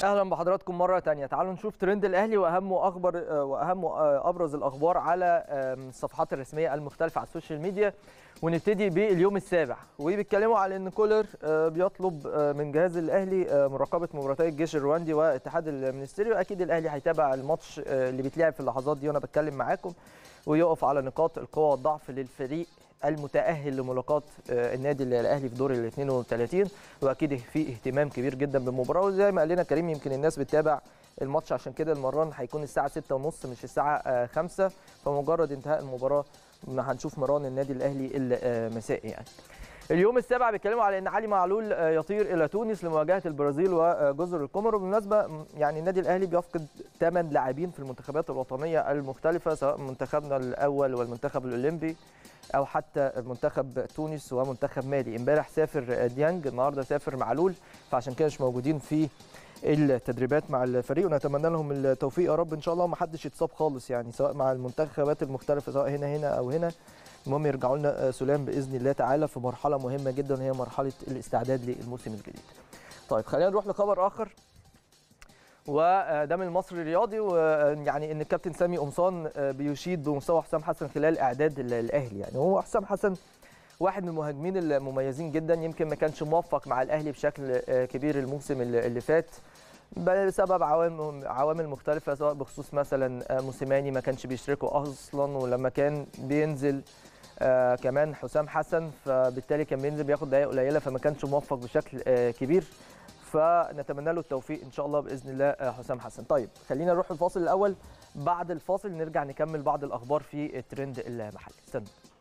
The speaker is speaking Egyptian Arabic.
اهلا بحضراتكم مره تانية تعالوا نشوف ترند الاهلي واهم واخبر واهم ابرز الاخبار على الصفحات الرسميه المختلفه على السوشيال ميديا ونبتدي باليوم السابع وبيتكلموا على ان كولر بيطلب من جهاز الاهلي مراقبه مباراتي الجيش الرواندي والاتحاد المنستيري واكيد الاهلي هيتابع الماتش اللي بيتلعب في اللحظات دي وانا بتكلم معاكم ويقف على نقاط القوه والضعف للفريق المتاهل لملاقاه النادي الاهلي في دور ال 32 واكيد في اهتمام كبير جدا بالمباراه وزي ما قال لنا كريم يمكن الناس بتتابع الماتش عشان كده المران هيكون الساعه 6:30 مش الساعه 5 فمجرد انتهاء المباراه هنشوف مران النادي الاهلي المسائي يعني اليوم السابع بيتكلموا على ان علي معلول يطير الى تونس لمواجهه البرازيل وجزر القمر وبالمناسبه يعني النادي الاهلي بيفقد ثمان لاعبين في المنتخبات الوطنيه المختلفه سواء منتخبنا الاول والمنتخب الاولمبي او حتى منتخب تونس ومنتخب مالي امبارح سافر ديانج النهارده سافر معلول فعشان كده مش موجودين في التدريبات مع الفريق ونتمنى لهم التوفيق يا رب ان شاء الله ما حدش يتصاب خالص يعني سواء مع المنتخبات المختلفه سواء هنا هنا او هنا المهم يرجعوا لنا سلام باذن الله تعالى في مرحله مهمه جدا هي مرحله الاستعداد للموسم الجديد. طيب خلينا نروح لخبر اخر وده من المصري الرياضي ويعني ان الكابتن سامي قمصان بيشيد بمستوى حسام حسن خلال اعداد الاهلي يعني هو حسام حسن واحد من المهاجمين المميزين جدا يمكن ما كانش موفق مع الاهلي بشكل كبير الموسم اللي فات بسبب عوامل عوامل مختلفه سواء بخصوص مثلا موسيماني ما كانش بيشركه اصلا ولما كان بينزل آه كمان حسام حسن فبالتالي كان بينزل بياخد دقائق قليله فما كانش موفق بشكل آه كبير فنتمنى له التوفيق ان شاء الله باذن الله آه حسام حسن طيب خلينا نروح الفاصل الاول بعد الفاصل نرجع نكمل بعض الاخبار في الترند المحلي استنى